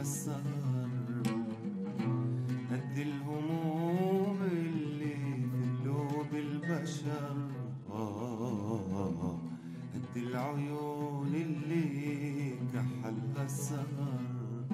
السهر قد الهموم اللي في قلوب البشر آه قد العيون اللي كحلها السهر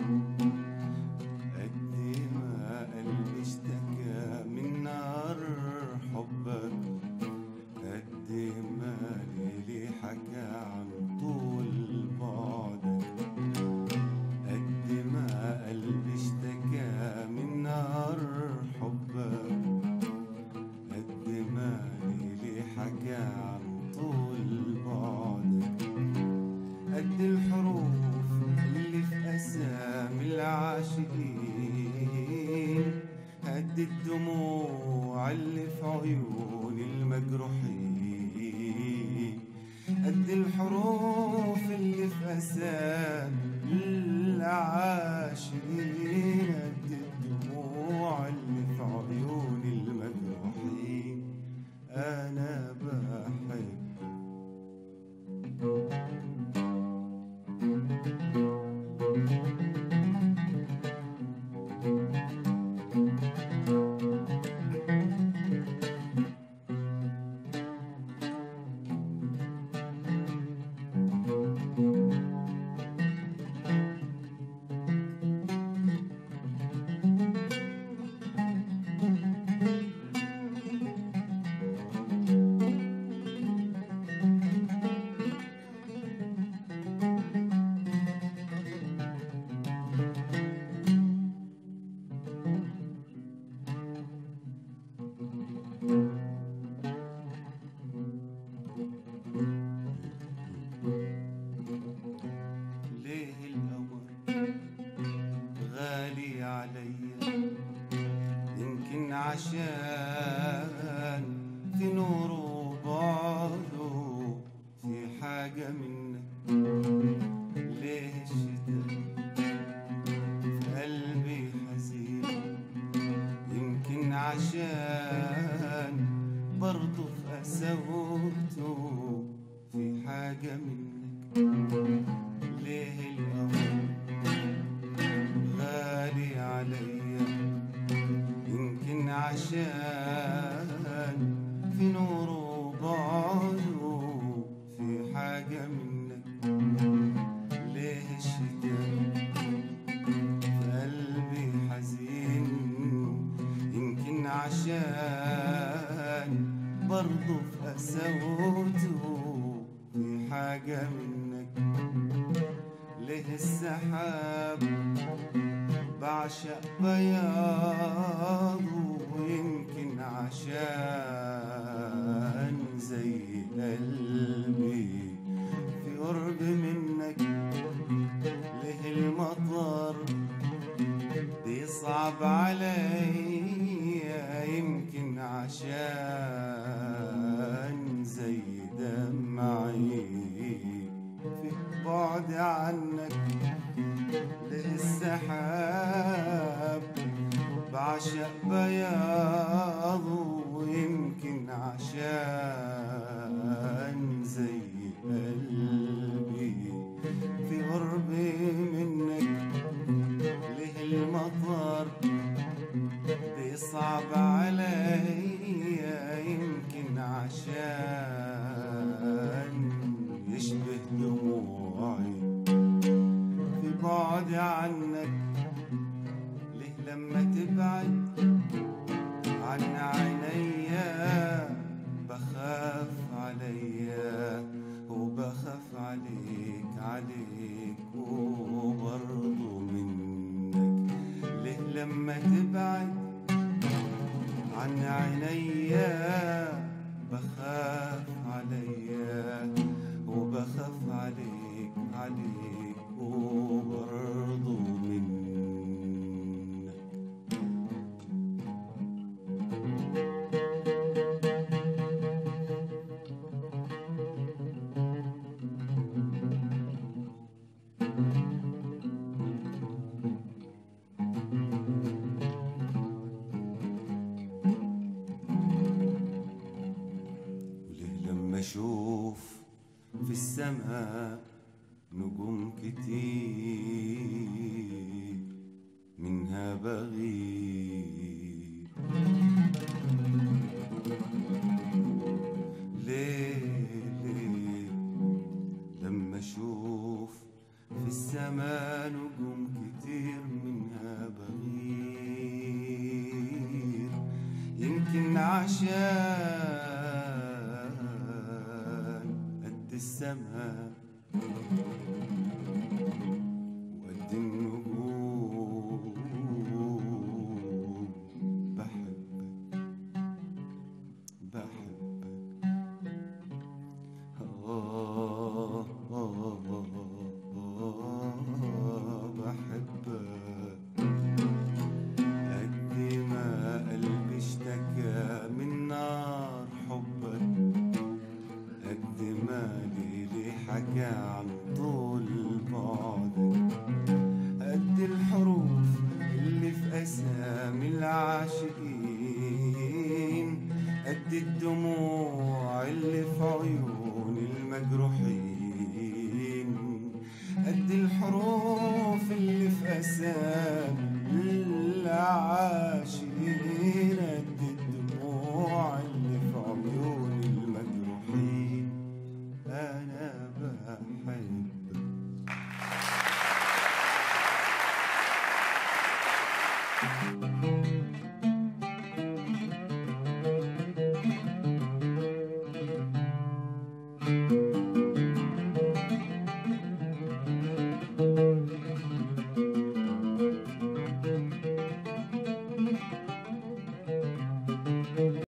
قد ما قلبي اشتكى من نار حبك قد ما ليلي حكى عن طول بعدك قد ما قلبي اشتكى من نار حبك قد ما ليلي حكى عن طول بعدك قد الحروف اللي في أسامي العاشقين قد الدموع اللي في عيون المجروحين قد الحروف اللي في أسامي العاشقين قد الدموع اللي في عيون المجروحين أنا بحب ليه القمر غالي عليا يمكن عشان في نوره وبعده في حاجة منك ليه الشتاء في قلبي حزين يمكن عشان برضه في قساوته في حاجة منك ليه القمر غالي عليا يمكن عشان في نوره وبعده في حاجة منك ليه الشتاء في قلبي حزين يمكن عشان برضه في قساوته في حاجة منك ليه السحاب بعشق بياضه ويمكن عشان زي قلبي في قرب منك ليه المطر بيصعب عليا يمكن عشان زي دمعي في بعد عنك ليه السحاب بعشق بياضه ويمكن عشان زي قلبي في قربي منك ليه المطر بيصعب عليا يمكن عشان يشبه دموعي في بعد عنك ليه لما تبعد عن عينيا بخاف عليا وبخاف عليك عليك وبرضه منك ليه لما تبعد عن عينيا بخاف عليا وبخاف عليك عليك وبرضه منك وليه لما اشوف في السماء نجوم كتير نجوم كتير منها بغير يمكن عشان قد السما وقد النجوم بحبك بحبك آه آه آه بحبك قد ما قلبي اشتكى من نار حبك قد ما ليلي حكى عن طول بعدك قد الحروف اللي في أسامي العاشقين قد الدموع اللي في عيون المجروحين